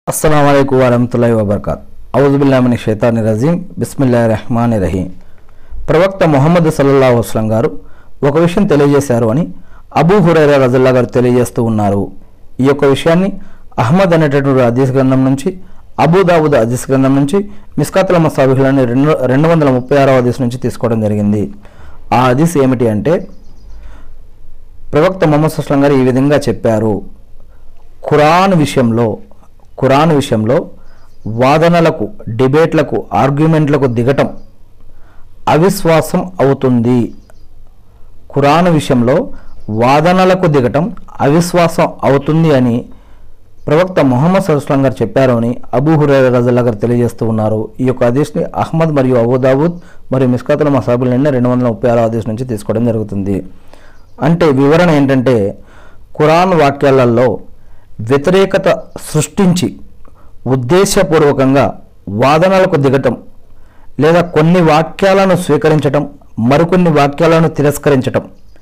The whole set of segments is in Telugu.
అస్సలం అయికు వరహతుల్లా వబర్కాత్ ఔజుబుల్లామిని షైతాని రజీం బిస్మిల్లా రెహమాన్ రహీం ప్రవక్త మొహమ్మద్ సల్లల్లా వస్లం గారు ఒక విషయం తెలియజేశారు అని అబూ హురైరా రజల్లా గారు తెలియజేస్తూ ఉన్నారు ఈ యొక్క విషయాన్ని అహ్మద్ అనేటటువంటి అదీస్ గ్రంథం నుంచి అబూదావుద్ అదీస్ గ్రంథం నుంచి మిస్కాతుల మసాబిహులని రెండు రెండు వందల ముప్పై ఆరవ అదీస్ నుంచి తీసుకోవడం జరిగింది ఆ అదీస్ ఏమిటి అంటే ప్రవక్త మొహమ్మద్ సుస్లం గారు ఈ విధంగా చెప్పారు ఖురాన్ విషయంలో ఖురాన్ విషయంలో వాదనలకు డిబేట్లకు ఆర్గ్యుమెంట్లకు దిగటం అవిశ్వాసం అవుతుంది ఖురాన్ విషయంలో వాదనలకు దిగటం అవిశ్వాసం అవుతుంది అని ప్రవక్త మొహమ్మద్ సల్లాం గారు చెప్పారు అని అబూ హురైరా రజల్లా గారు తెలియజేస్తూ ఉన్నారు ఈ యొక్క ఆదేశ్ని అహ్మద్ మరియు అబూదావుద్ మరియు మిస్కాతుల మసాబుల్ నిన్న రెండు వందల ముప్పై ఆరో ఆదేశం నుంచి తీసుకోవడం జరుగుతుంది అంటే వివరణ ఏంటంటే ఖురాన్ వాక్యాలలో వ్యతిరేకత సృష్టించి ఉద్దేశపూర్వకంగా వాదనలకు దిగటం లేదా కొన్ని వాక్యాలను స్వీకరించటం మరికొన్ని వాక్యాలను తిరస్కరించటం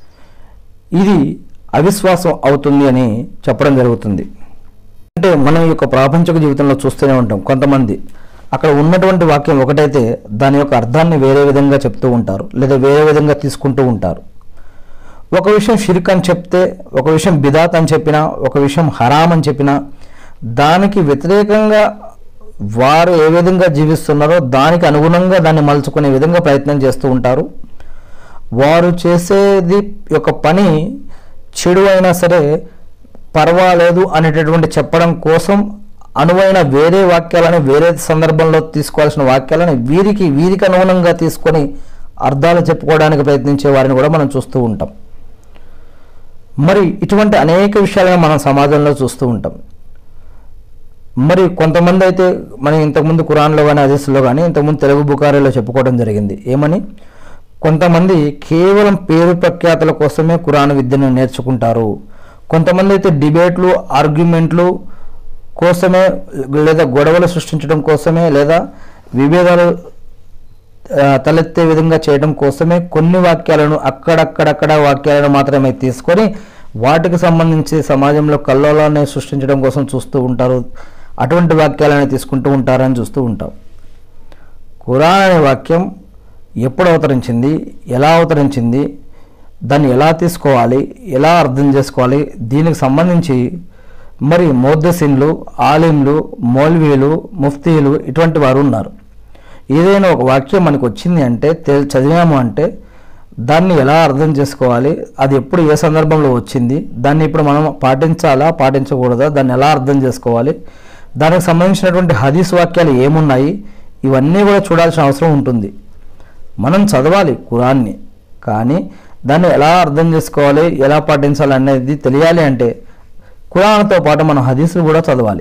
ఇది అవిశ్వాసం అవుతుంది అని చెప్పడం జరుగుతుంది అంటే మనం ఈ యొక్క ప్రాపంచిక జీవితంలో చూస్తూనే ఉంటాం కొంతమంది అక్కడ ఉన్నటువంటి వాక్యం ఒకటైతే దాని యొక్క అర్థాన్ని వేరే విధంగా చెప్తూ ఉంటారు లేదా వేరే విధంగా తీసుకుంటూ ఉంటారు ఒక విషయం షిరిక్ అని చెప్తే ఒక విషయం బిదాత్ అని చెప్పినా ఒక విషయం హరామ్ అని చెప్పినా దానికి వ్యతిరేకంగా వారు ఏ విధంగా జీవిస్తున్నారో దానికి అనుగుణంగా దాన్ని మలుచుకునే విధంగా ప్రయత్నం చేస్తూ ఉంటారు వారు చేసేది యొక్క పని చెడు అయినా సరే పర్వాలేదు అనేటటువంటి చెప్పడం కోసం అనువైన వేరే వాక్యాలను వేరే సందర్భంలో తీసుకోవాల్సిన వాక్యాలను వీరికి వీరికి అనుగుణంగా తీసుకొని అర్థాలు చెప్పుకోవడానికి ప్రయత్నించే వారిని కూడా మనం చూస్తూ ఉంటాం మరి ఇటువంటి అనేక విషయాలను మనం సమాజంలో చూస్తూ ఉంటాం మరి కొంతమంది అయితే మనం ఇంతకుముందు కురాన్లో కానీ అదీస్లో కానీ ఇంతకుముందు తెలుగు బుకారీలో చెప్పుకోవడం జరిగింది ఏమని కొంతమంది కేవలం పేరు ప్రఖ్యాతుల కోసమే కురాన్ విద్యను నేర్చుకుంటారు కొంతమంది అయితే డిబేట్లు ఆర్గ్యుమెంట్లు కోసమే లేదా గొడవలు సృష్టించడం కోసమే లేదా విభేదాలు ఆ, తలెత్తే విధంగా చేయడం కోసమే కొన్ని వాక్యాలను అక్కడక్కడక్కడ వాక్యాలను మాత్రమే తీసుకొని వాటికి సంబంధించి సమాజంలో కల్లోలాన్ని సృష్టించడం కోసం చూస్తూ ఉంటారు అటువంటి వాక్యాలను తీసుకుంటూ ఉంటారని చూస్తూ ఉంటాం ఖురాన్ అనే వాక్యం ఎప్పుడు అవతరించింది ఎలా అవతరించింది దాన్ని ఎలా తీసుకోవాలి ఎలా అర్థం చేసుకోవాలి దీనికి సంబంధించి మరి మోద్దసిన్లు ఆలింలు మౌల్వీలు ముఫ్తీలు ఇటువంటి వారు ఉన్నారు ఏదైనా ఒక వాక్యం మనకు వచ్చింది అంటే తె- చదివాము అంటే దాన్ని ఎలా అర్థం చేసుకోవాలి అది ఎప్పుడు ఏ సందర్భంలో వచ్చింది దాన్ని ఇప్పుడు మనం పాటించాలా పాటించకూడదా దాన్ని ఎలా అర్థం చేసుకోవాలి దానికి సంబంధించినటువంటి హదీస్ వాక్యాలు ఏమున్నాయి ఇవన్నీ కూడా చూడాల్సిన అవసరం ఉంటుంది మనం చదవాలి ఖురాన్ని కానీ దాన్ని ఎలా అర్థం చేసుకోవాలి ఎలా పాటించాలి అనేది తెలియాలి అంటే ఖురాన్తో పాటు మనం హదీసులు కూడా చదవాలి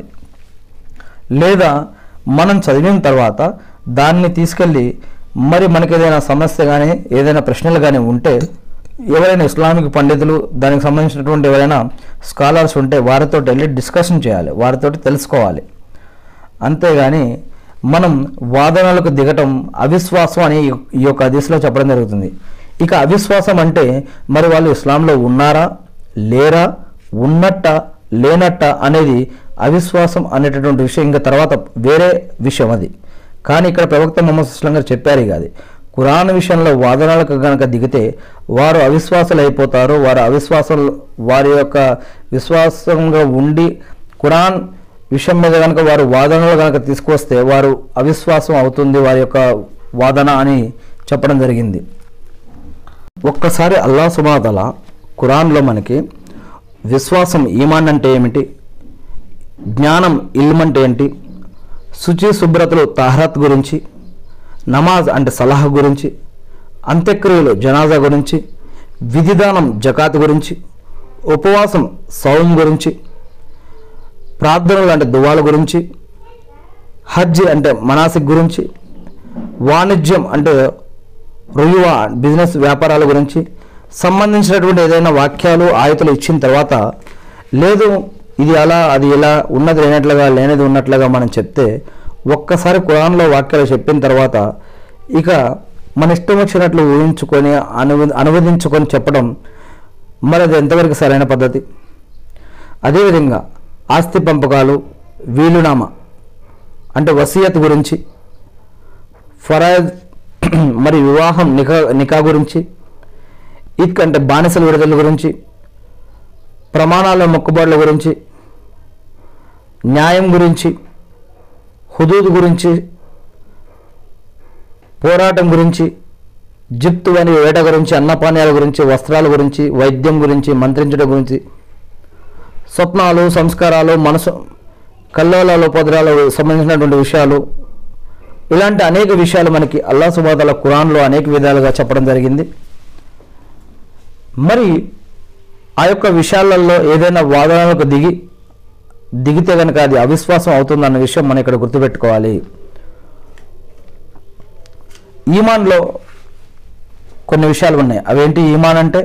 లేదా మనం చదివిన తర్వాత దాన్ని తీసుకెళ్ళి మరి మనకి ఏదైనా సమస్య కానీ ఏదైనా ప్రశ్నలు కానీ ఉంటే ఎవరైనా ఇస్లామిక్ పండితులు దానికి సంబంధించినటువంటి ఎవరైనా స్కాలర్స్ ఉంటే వారితో వెళ్ళి డిస్కషన్ చేయాలి వారితో తెలుసుకోవాలి అంతేగాని మనం వాదనలకు దిగటం అవిశ్వాసం అని ఈ- ఈ యొక్క దిశలో చెప్పడం జరుగుతుంది ఇక అవిశ్వాసం అంటే మరి వాళ్ళు ఇస్లాంలో ఉన్నారా లేరా ఉన్నట్ట లేనట్ట అనేది అవిశ్వాసం అనేటటువంటి విషయం ఇంకా తర్వాత వేరే విషయం అది కానీ ఇక్కడ ప్రవక్త మొహమ్మద్ సుస్లాం గారు చెప్పారు ఇక అది ఖురాన్ విషయంలో వాదనలకు కనుక దిగితే వారు అవిశ్వాసులు అయిపోతారు వారు అవిశ్వాసం వారి యొక్క విశ్వాసంగా ఉండి ఖురాన్ విషయం మీద కనుక వారు వాదనలు కనుక తీసుకొస్తే వారు అవిశ్వాసం అవుతుంది వారి యొక్క వాదన అని చెప్పడం జరిగింది ఒక్కసారి అల్లా సుబాదల ఖురాన్లో మనకి విశ్వాసం ఈమాన్ అంటే ఏమిటి జ్ఞానం ఇల్మ్ అంటే ఏంటి శుచి శుభ్రతలు తహరత్ గురించి నమాజ్ అంటే సలహా గురించి అంత్యక్రియలు జనాజా గురించి విధిదానం జకాత్ గురించి ఉపవాసం సౌం గురించి ప్రార్థనలు అంటే దువాల గురించి హజ్ అంటే మనాసిక్ గురించి వాణిజ్యం అంటే రుయువ బిజినెస్ వ్యాపారాల గురించి సంబంధించినటువంటి ఏదైనా వాక్యాలు ఆయతలు ఇచ్చిన తర్వాత లేదు ఇది అలా అది ఇలా ఉన్నది లేనట్లుగా లేనిది ఉన్నట్లుగా మనం చెప్తే ఒక్కసారి ఖురాన్లో వాక్యాలు చెప్పిన తర్వాత ఇక మన ఇష్టం వచ్చినట్లు ఊహించుకొని అనువ అనువదించుకొని చెప్పడం మరి అది ఎంతవరకు సరైన పద్ధతి అదేవిధంగా ఆస్తి పంపకాలు వీలునామా అంటే వసీయత్ గురించి ఫరాజ్ మరి వివాహం నికా నికా గురించి ఇక్ అంటే బానిసల విడుదల గురించి ప్రమాణాల మొక్కుబాట్ల గురించి న్యాయం గురించి హుదూద్ గురించి పోరాటం గురించి జిప్తు అని వేట గురించి అన్నపానీయాల గురించి వస్త్రాల గురించి వైద్యం గురించి మంత్రించడం గురించి స్వప్నాలు సంస్కారాలు మనసు కల్లోలాలు పొదరాలు సంబంధించినటువంటి విషయాలు ఇలాంటి అనేక విషయాలు మనకి అల్లా సుబాదల ఖురాన్లో అనేక విధాలుగా చెప్పడం జరిగింది మరి ఆ యొక్క విషయాలలో ఏదైనా వాదనలకు దిగి దిగితే కనుక అది అవిశ్వాసం అవుతుందన్న విషయం మనం ఇక్కడ గుర్తుపెట్టుకోవాలి ఈమాన్లో కొన్ని విషయాలు ఉన్నాయి అవేంటి ఈమాన్ అంటే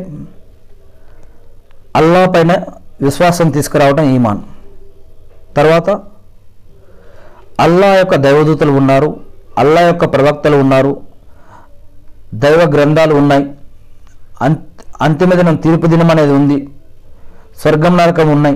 అల్లా పైన విశ్వాసం తీసుకురావడం ఈమాన్ తర్వాత అల్లా యొక్క దైవదూతలు ఉన్నారు అల్లా యొక్క ప్రవక్తలు ఉన్నారు దైవ గ్రంథాలు ఉన్నాయి అంత అంతిమ దినం తీర్పు దినం అనేది ఉంది స్వర్గం నరకం ఉన్నాయి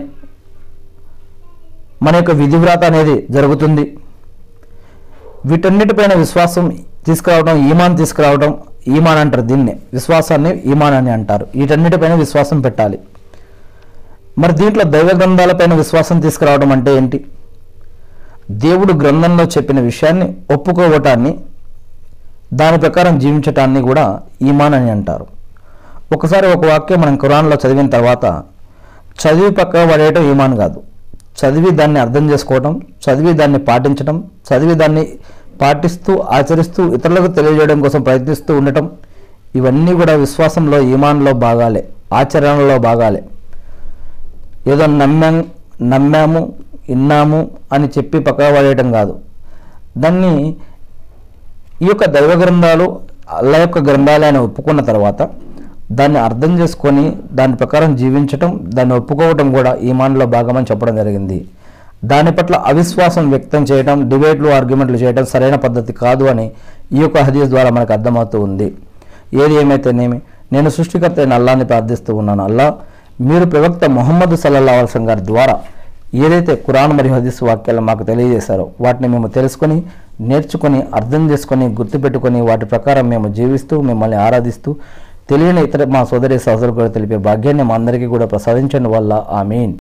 మన యొక్క విధివ్రాత అనేది జరుగుతుంది వీటన్నిటిపైన విశ్వాసం తీసుకురావడం ఈమాన్ తీసుకురావడం ఈమాన్ అంటారు దీన్ని విశ్వాసాన్ని ఈమాన్ అని అంటారు వీటన్నిటిపైన విశ్వాసం పెట్టాలి మరి దీంట్లో దైవ గ్రంథాలపైన విశ్వాసం తీసుకురావడం అంటే ఏంటి దేవుడు గ్రంథంలో చెప్పిన విషయాన్ని ఒప్పుకోవటాన్ని దాని ప్రకారం జీవించటాన్ని కూడా ఈమాన్ అని అంటారు ఒకసారి ఒక వాక్యం మనం ఖురాన్లో చదివిన తర్వాత చదివి పక్క పడేయటం ఈమాన్ కాదు చదివి దాన్ని అర్థం చేసుకోవడం చదివి దాన్ని పాటించడం చదివి దాన్ని పాటిస్తూ ఆచరిస్తూ ఇతరులకు తెలియజేయడం కోసం ప్రయత్నిస్తూ ఉండటం ఇవన్నీ కూడా విశ్వాసంలో ఈమాన్లో భాగాలే ఆచరణలో భాగాలే ఏదో నమ్మాం నమ్మాము విన్నాము అని చెప్పి పక్కన పడేయటం కాదు దాన్ని ఈ యొక్క దైవ గ్రంథాలు అల్లా యొక్క గ్రంథాలే అని ఒప్పుకున్న తర్వాత దాన్ని అర్థం చేసుకొని దాని ప్రకారం జీవించటం దాన్ని ఒప్పుకోవటం కూడా ఈమాన్లో భాగమని చెప్పడం జరిగింది దాని పట్ల అవిశ్వాసం వ్యక్తం చేయడం డిబేట్లు ఆర్గ్యుమెంట్లు చేయడం సరైన పద్ధతి కాదు అని ఈ యొక్క హదీస్ ద్వారా మనకు అర్థమవుతూ ఉంది ఏది ఏమైతేనేమి నేను సృష్టికర్త అయిన అల్లాని ప్రార్థిస్తూ ఉన్నాను అల్లా మీరు ప్రవక్త మొహమ్మద్ సల్లల్లా అల్సం గారి ద్వారా ఏదైతే ఖురాన్ మరియు హదీస్ వాక్యాలు మాకు తెలియజేశారో వాటిని మేము తెలుసుకొని నేర్చుకొని అర్థం చేసుకొని గుర్తుపెట్టుకొని వాటి ప్రకారం మేము జీవిస్తూ మిమ్మల్ని ఆరాధిస్తూ తెలియని ఇతర మా సోదరి సహోదరు కూడా తెలిపే భాగ్యాన్ని మా అందరికీ కూడా ప్రసాదించండి వల్ల ఆమీన్